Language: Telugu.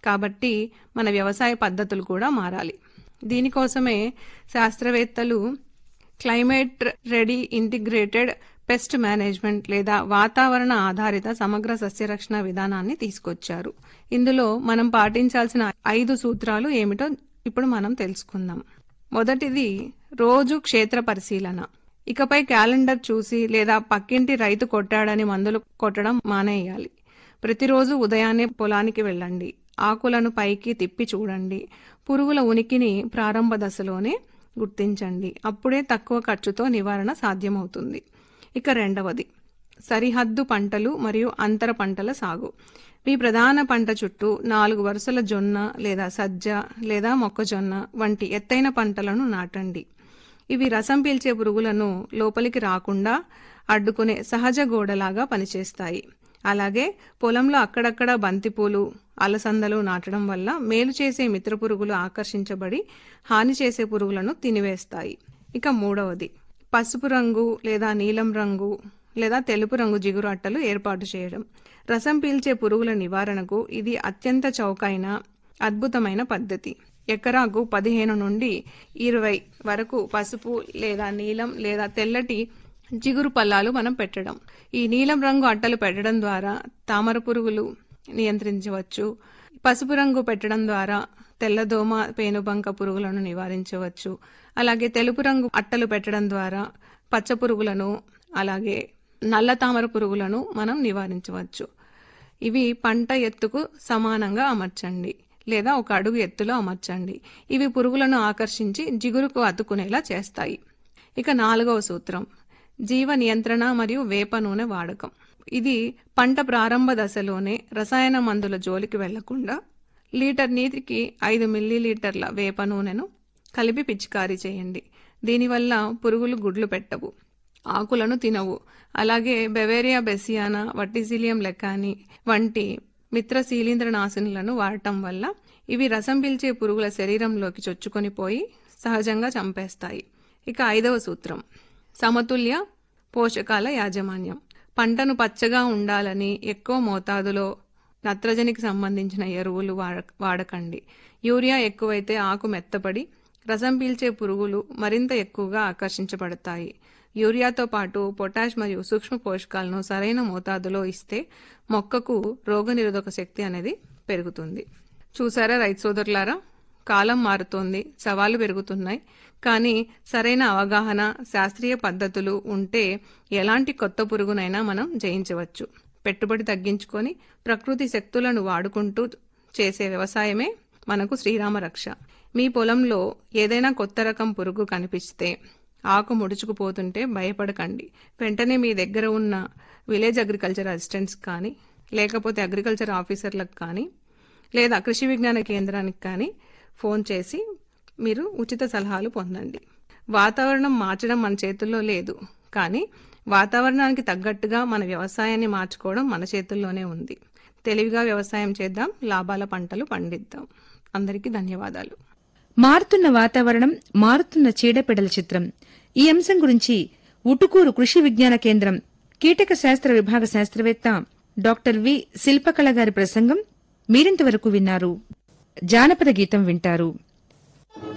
కాబట్టి మన వ్యవసాయ పద్ధతులు కూడా మారాలి దీనికోసమే శాస్త్రవేత్తలు climate ready integrated pest management లేదా వాతావరణ ఆధారిత సమగ్ర సస్యరక్షణ విధానాన్ని తీసుకొచ్చారు ఇందులో మనం పాటించాల్సిన ఐదు సూత్రాలు ఏమిటో ఇప్పుడు మనం తెలుసుకుందాం మొదటిది రోజు క్షేత్ర పరిశీలన ఇకపై క్యాలెండర్ చూసి లేదా పక్కింటి రైతు కొట్టాడని మందులు కొట్టడం మానేయాలి ప్రతిరోజు ఉదయాన్నే పొలానికి వెళ్ళండి ఆకులను పైకి తిప్పి చూడండి పురుగుల ఉనికిని ప్రారంభ దశలోనే గుర్తించండి అప్పుడే తక్కువ ఖర్చుతో నివారణ సాధ్యమవుతుంది ఇక రెండవది సరిహద్దు పంటలు మరియు అంతర పంటల సాగు మీ ప్రధాన పంట చుట్టూ నాలుగు వరుసల జొన్న లేదా సజ్జ లేదా మొక్కజొన్న వంటి ఎత్తైన పంటలను నాటండి ఇవి రసం పీల్చే పురుగులను లోపలికి రాకుండా అడ్డుకునే సహజ గోడలాగా పనిచేస్తాయి అలాగే పొలంలో అక్కడక్కడ బంతిపూలు అలసందలు నాటడం వల్ల మేలు చేసే మిత్ర పురుగులు ఆకర్షించబడి హాని చేసే పురుగులను తినివేస్తాయి ఇక మూడవది పసుపు రంగు లేదా నీలం రంగు లేదా తెలుపు రంగు జిగురు అట్టలు ఏర్పాటు చేయడం రసం పీల్చే పురుగుల నివారణకు ఇది అత్యంత చౌకైన అద్భుతమైన పద్ధతి ఎకరాకు పదిహేను నుండి ఇరవై వరకు పసుపు లేదా నీలం లేదా తెల్లటి జిగురు పల్లాలు మనం పెట్టడం ఈ నీలం రంగు అట్టలు పెట్టడం ద్వారా తామర పురుగులు నియంత్రించవచ్చు పసుపు రంగు పెట్టడం ద్వారా తెల్లదోమ పేనుబంక పురుగులను నివారించవచ్చు అలాగే తెలుపు రంగు అట్టలు పెట్టడం ద్వారా పచ్చ పురుగులను అలాగే నల్ల తామర పురుగులను మనం నివారించవచ్చు ఇవి పంట ఎత్తుకు సమానంగా అమర్చండి లేదా ఒక అడుగు ఎత్తులో అమర్చండి ఇవి పురుగులను ఆకర్షించి జిగురుకు అతుకునేలా చేస్తాయి ఇక నాలుగవ సూత్రం జీవ నియంత్రణ మరియు వేప నూనె వాడకం ఇది పంట ప్రారంభ దశలోనే రసాయన మందుల జోలికి వెళ్లకుండా లీటర్ నీటికి ఐదు మిల్లీలీటర్ల వేప నూనెను కలిపి పిచికారీ చేయండి దీనివల్ల పురుగులు గుడ్లు పెట్టవు ఆకులను తినవు అలాగే బెవేరియా బెసియానా వట్టిసిలియం లెక్కాని వంటి మిత్ర శీలీంద్రనాశనులను వాడటం వల్ల ఇవి రసం పీల్చే పురుగుల శరీరంలోకి చొచ్చుకొని పోయి సహజంగా చంపేస్తాయి ఇక ఐదవ సూత్రం సమతుల్య పోషకాల యాజమాన్యం పంటను పచ్చగా ఉండాలని ఎక్కువ మోతాదులో నత్రజనికి సంబంధించిన ఎరువులు వాడకండి యూరియా ఎక్కువైతే ఆకు మెత్తపడి రసం పీల్చే పురుగులు మరింత ఎక్కువగా ఆకర్షించబడతాయి యూరియాతో పాటు పొటాష్ మరియు సూక్ష్మ పోషకాలను సరైన మోతాదులో ఇస్తే మొక్కకు రోగనిరోధక శక్తి అనేది పెరుగుతుంది చూసారా రైతు సోదరులారా కాలం మారుతోంది సవాళ్లు పెరుగుతున్నాయి కానీ సరైన అవగాహన శాస్త్రీయ పద్ధతులు ఉంటే ఎలాంటి కొత్త పురుగునైనా మనం జయించవచ్చు పెట్టుబడి తగ్గించుకొని ప్రకృతి శక్తులను వాడుకుంటూ చేసే వ్యవసాయమే మనకు శ్రీరామ రక్ష మీ పొలంలో ఏదైనా కొత్త రకం పురుగు కనిపిస్తే ఆకు ముడుచుకుపోతుంటే భయపడకండి వెంటనే మీ దగ్గర ఉన్న విలేజ్ అగ్రికల్చర్ అసిస్టెంట్స్ కానీ లేకపోతే అగ్రికల్చర్ ఆఫీసర్లకు కానీ లేదా కృషి విజ్ఞాన కేంద్రానికి కానీ ఫోన్ చేసి మీరు ఉచిత సలహాలు పొందండి వాతావరణం మార్చడం మన చేతుల్లో లేదు కానీ వాతావరణానికి తగ్గట్టుగా మన వ్యవసాయాన్ని మార్చుకోవడం మన చేతుల్లోనే ఉంది తెలివిగా వ్యవసాయం చేద్దాం లాభాల పంటలు పండిద్దాం అందరికీ ధన్యవాదాలు మారుతున్న వాతావరణం మారుతున్న చీడపీడల చిత్రం ఈ అంశం గురించి ఉటుకూరు కృషి విజ్ఞాన కేంద్రం కీటక శాస్త్ర విభాగ శాస్త్రవేత్త డాక్టర్ వి శిల్పకళ గారి ప్రసంగం మీరింతవరకు విన్నారు జానపద గీతం వింటారు